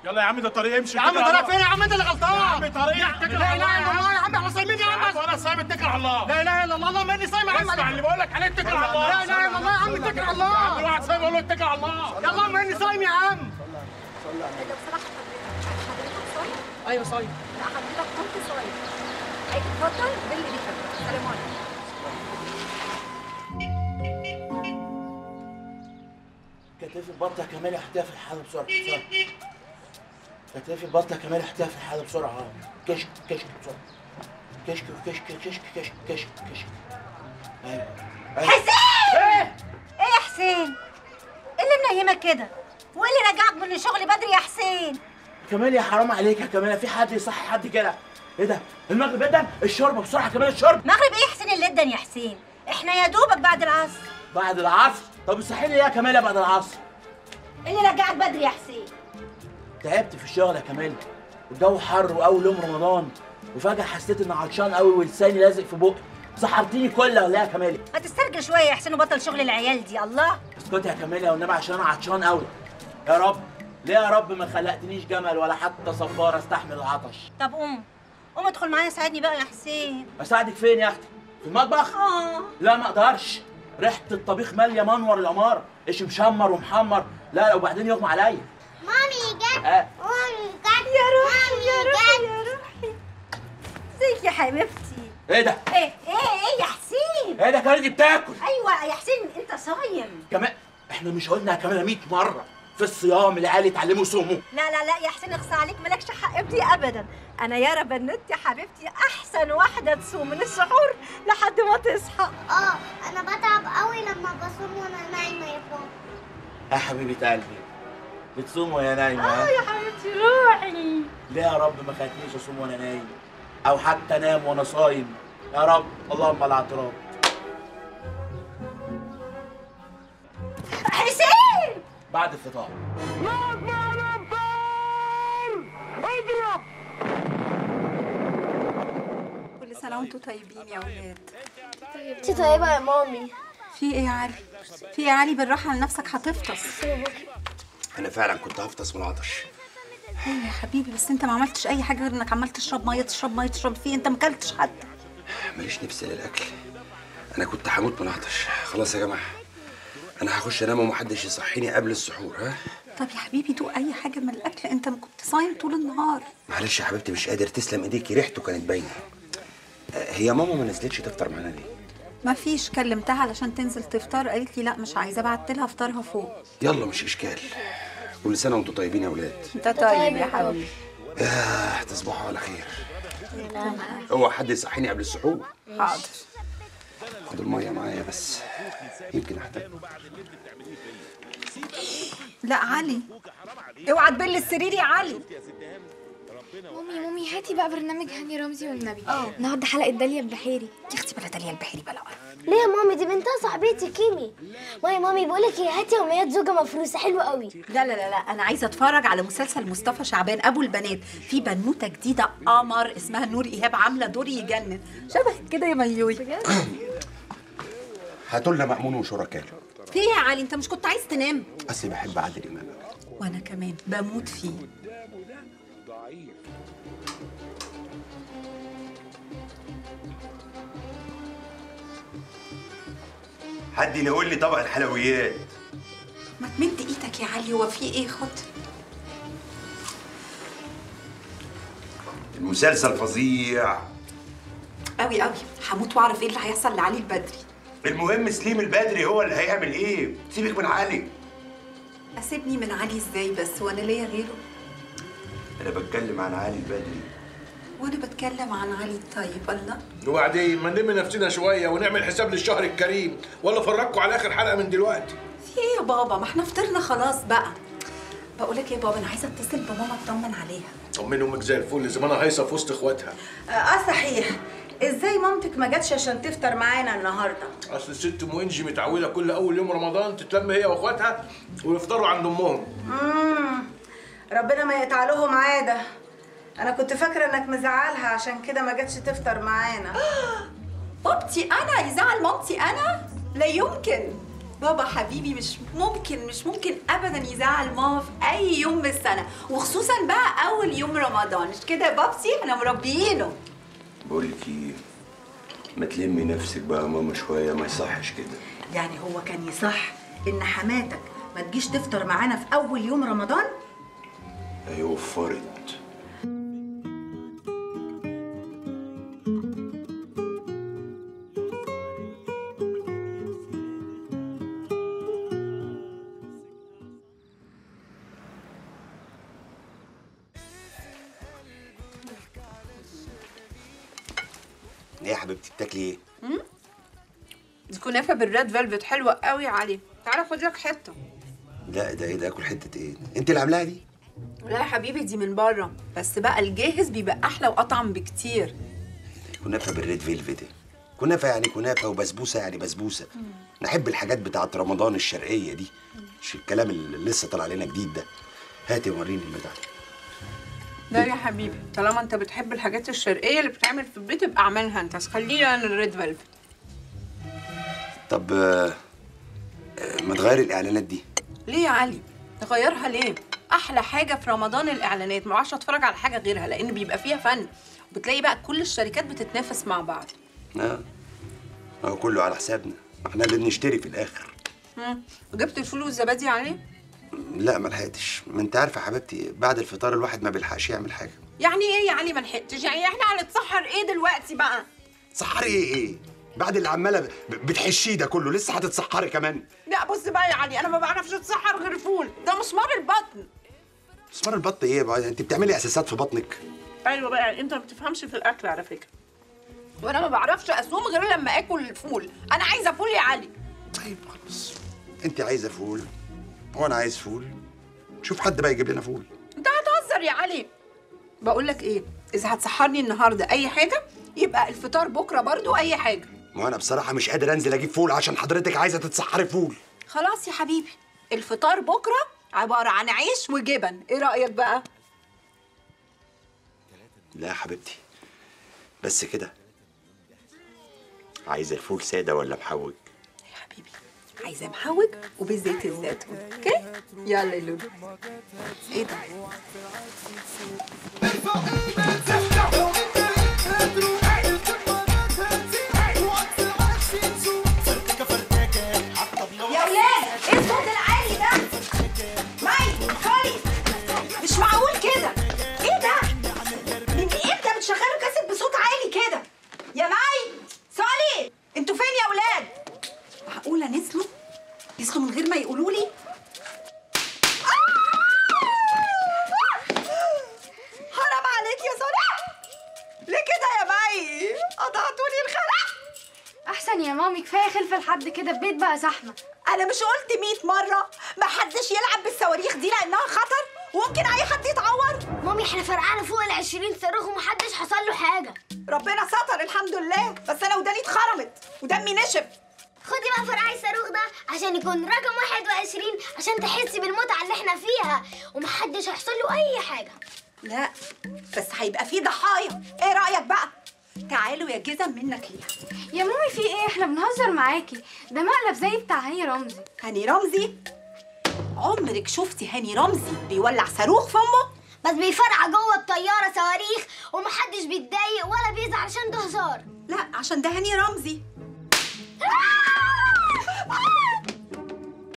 يلا يا عم ده طريق امشي يا عم اتكل على طريق فين يا عم انت اللي غلطان يا عم طريق لا اتكل اله على الا الله الله يا عم احنا صايمين يا عم وانا صايم اتكل على الله لا اله الا الله اللهم اني صايم يا عم اسمع اللي بقول لك عليه اتكل على الله لا اله الا الله يا عم اتكل على يا عم الله الواحد صايم اقول له اتكل على الله يا اللهم اني صايم يا عم لو سمحت حضرتك حضرتك صايم؟ ايوه صايم لا حضرتك كنت صايم أي اتفضل باللي بيحبك سلام عليكم كتافي بطة كمال احتفل الحالة بسرعة بسرعة كتافي بطة كمال احتفل الحالة بسرعة كشك كشك بسرعة كشك كشك كشك كشك كشك كشك ايوه ايوه حسين ايه ايه يا حسين ايه اللي منيمك كده وايه اللي رجعك من الشغل بدري يا حسين كمال يا حرام عليك يا كمال في حد يصحي حد كده ايه ده المغرب جدا الشرب بسرعة كمان الشرب مغرب ايه يا حسين اللي ادن يا حسين احنا يا دوبك بعد العصر بعد العصر طب اصحي لي يا كمال يا بعد العصر ايه اللي رجعك بدري يا حسين تعبت في الشغل يا كمال الجو حر واول يوم رمضان وفجأة حسيت اني عطشان قوي ولساني لازق في بقي سحرتيني كلها ولا إيه يا كمالي ما تسترجل شويه يا حسين وبطل شغل العيال دي الله اسكت يا كمالي يا والنبي عشان انا عطشان قوي يا رب ليه يا رب ما خلقتنيش جمل ولا حتى صفاره استحمل العطش طب قوم قوم ادخل معايا ساعدني بقى يا حسين اساعدك فين يا اختي في المطبخ اه لا ما اقدرش ريحه الطبيخ ماليه منور العماره ايش مشمر ومحمر لا لا وبعدين يغمى عليا مامي جت اه مامي جت يا روحي يا روحي يا روحي ازيك يا حبيبتي ايه ده ايه ايه ايه يا حسين ايه ده كانت بتاكل ايوه يا حسين انت صايم كمان احنا مش قلنا يا كمان 100 مره في الصيام العيال يتعلموا صوموا لا لا لا يا حسين اخصى عليك مالكش حق ابدي ابدا انا يا بنت يا حبيبتي احسن واحده تصوم من السحور لحد ما تصحى اه انا بتعب قوي لما بصوم وانا نايمه يا بابا يا حبيبه قلبي بتصوم ويا نايمه اه ها؟ يا حبيبتي روحي ليه يا رب ما خلتنيش اصوم وانا نايم او حتى انام وانا صايم يا رب اللهم لا اعتراض حسين بعد الفطار كل سنة وانتم طيبين يا ولاد انت طيبه يا مامي في ايه يا علي؟ في ايه يا علي بالراحة على نفسك هتفطس انا فعلا كنت هفطس من العطش ايه يا حبيبي بس انت ما عملتش اي حاجة غير انك عمال تشرب مية تشرب مية تشرب فيه انت ما اكلتش حتى ماليش نفس للاكل انا كنت هموت من العطش خلاص يا جماعه انا هخش انام ومحدش يصحيني قبل السحور ها طب يا حبيبي دوق اي حاجة من الاكل انت ما كنت صايم طول النهار معلش يا حبيبتي مش قادر تسلم ايديكي ريحته كانت باينه آه، هي ماما ما نزلتش تفطر معانا ليه ما فيش كلمتها علشان تنزل تفطر قالت لي لا مش عايزة بعت لها افطارها فوق يلا مش اشكال كل سنه وانتم طيبين يا ولاد انت طيب يا حبيبي آه تصبحوا على خير اوعى حد يصحيني قبل السحور حاضر خد الميه معايا بس يمكن احتاج لا علي اوعى تبل السرير يا علي مامي مامي هاتي بقى برنامج هاني رمزي والنبي اه النهارده حلقه داليا البحيري يا اختي بلا داليا البحري بلا ليه يا مامي دي بنتها صاحبتي كيمي ماي مامي بقولك ايه هاتي يوميات زوجة مفروسة حلوة قوي لا لا لا لا انا عايزه اتفرج على مسلسل مصطفى شعبان ابو البنات في بنوته جديده قمر اسمها نور ايهاب عامله دور يجنن شبهك كده يا ميوي هاتوا لنا مأمون وشركاء في ايه يا علي انت مش كنت عايز تنام اصلي بحب عادل امام أوي. وانا كمان بموت فيه حد ينقل لي طبق الحلويات ما تمد ايدك يا علي هو في ايه خد المسلسل فظيع قوي قوي هموت واعرف ايه اللي هيحصل لعلي البدري المهم سليم البدري هو اللي هيعمل ايه سيبك من علي اسيبني من علي ازاي بس وانا ليا غيره انا بتكلم عن علي البدري وانا بتكلم عن علي الطيب الله وبعدين ما نلم نفسنا شويه ونعمل حساب للشهر الكريم ولا فرجكوا على اخر حلقه من دلوقتي في ايه يا بابا ما احنا فطرنا خلاص بقى بقول لك ايه يا بابا انا عايزه اتصل بماما اطمن عليها طمني امك زي الفل زمانها هيصه في وسط اخواتها اه صحيح ازاي مامتك ما جاتش عشان تفطر معانا النهارده اصل الست ام انجي متعوده كل اول يوم رمضان تتلم هي واخواتها ويفطروا عند امهم امم ربنا ما يقطع لهم عاده انا كنت فاكره انك مزعلها عشان كده ما جاتش تفطر معانا بابتي انا يزعل مامتي انا لا يمكن بابا حبيبي مش ممكن مش ممكن ابدا يزعل ماما في اي يوم من السنه وخصوصا بقى اول يوم رمضان مش كده يا بابسي احنا مربيينه بقول لك ايه ما تلمي نفسك بقى يا ماما شويه ما يصحش كده يعني هو كان يصح ان حماتك ما تجيش تفطر معانا في اول يوم رمضان هي وفرت ايه يا حبيبتي بتاكلي ايه؟ دي كنافه بالريد فيلفت حلوه قوي يا علي تعالى خد لك حته لا ده ايه ده اكل حته ايه؟ انت اللي عاملاها دي؟ لا يا حبيبي دي من بره بس بقى الجاهز بيبقى احلى واطعم بكتير كنافه بالريد فيلفت إيه؟ كنافه يعني كنافه وبسبوسه يعني بسبوسه نحب الحاجات بتاعت رمضان الشرقيه دي مش الكلام اللي لسه طالع علينا جديد ده هاتي وريني البتاع ده. لا يا حبيبي طالما انت بتحب الحاجات الشرقيه اللي بتتعمل في البيت ابقى اعملها انت بس خلينا انا الريد فيلفت طب آه، آه، ما تغيري الاعلانات دي ليه يا علي تغيرها ليه احلى حاجه في رمضان الاعلانات ما اعرفش اتفرج على حاجه غيرها لان بيبقى فيها فن وبتلاقي بقى كل الشركات بتتنافس مع بعض اه هو كله على حسابنا احنا اللي بنشتري في الاخر مم. وجبت الفول والزبادي عليه لا ما لحقتش ما انت عارفه يا حبيبتي بعد الفطار الواحد ما بيلحقش يعمل حاجه يعني ايه يا علي ما لحقتش يعني احنا هنتسحر ايه دلوقتي بقى سحري ايه ايه بعد اللي عماله ب- بتحشيه ده كله لسه هتتسحري كمان لا بص بقى يا علي انا ما بعرفش اتسحر غير فول ده مسمار البطن مسمار البط ايه بقى انت بتعملي اساسات في بطنك ايوه بقى انت ما بتفهمش في الاكل على فكره وانا ما بعرفش اصوم غير لما اكل الفول انا عايزه فول يا علي طيب خلاص انت عايزه فول وانا عايز فول شوف حد بقى يجيب لنا فول انت هتهزر يا علي بقول لك ايه اذا هتسحرني النهارده اي حاجه يبقى الفطار بكره برضو اي حاجه ما انا بصراحه مش قادر انزل اجيب فول عشان حضرتك عايزه تتسحري فول خلاص يا حبيبي الفطار بكره عباره عن عيش وجبن ايه رايك بقى لا يا حبيبتي بس كده عايزه الفول ساده ولا محوج عايزه محوج وبزيت الزيتون اوكي يلا يا لولو ايه ده يا ولاد ايه الصوت العالي ده؟ مي خالي مش معقول كده ايه ده؟ من امتى بتشغلوا كاسيت بصوت عالي كده؟ يا مي صالي انتوا فين يا ولاد؟ معقوله نزلوا نزلوا من غير ما يقولوا لي حرام عليك يا صالح ليه كده يا مي؟ قطعتولي الخلق احسن يا مامي كفايه خلف لحد كده البيت بقى زحمه انا مش قلت 100 مره ما حدش يلعب بالصواريخ دي لانها خطر وممكن اي حد يتعور مامي احنا فرقعنا فوق ال 20 صاروخ ومحدش حصل له حاجه ربنا ستر الحمد لله بس انا وداني اتخرمت ودمي نشف خدي بقى فرقعي الصاروخ ده عشان يكون رقم 21 عشان تحسي بالمتعه اللي احنا فيها ومحدش هيحصل له اي حاجه لا بس هيبقى في ضحايا ايه رايك بقى تعالوا يا جزم منك ليها يا مامي في ايه احنا بنهزر معاكي ده مقلب زي بتاع هاني رمزي هاني رمزي عمرك شفتي هاني رمزي بيولع صاروخ في امه بس بيفرقع جوه الطياره صواريخ ومحدش بيتضايق ولا بيزعل عشان ده هزار لا عشان ده هاني رمزي آه!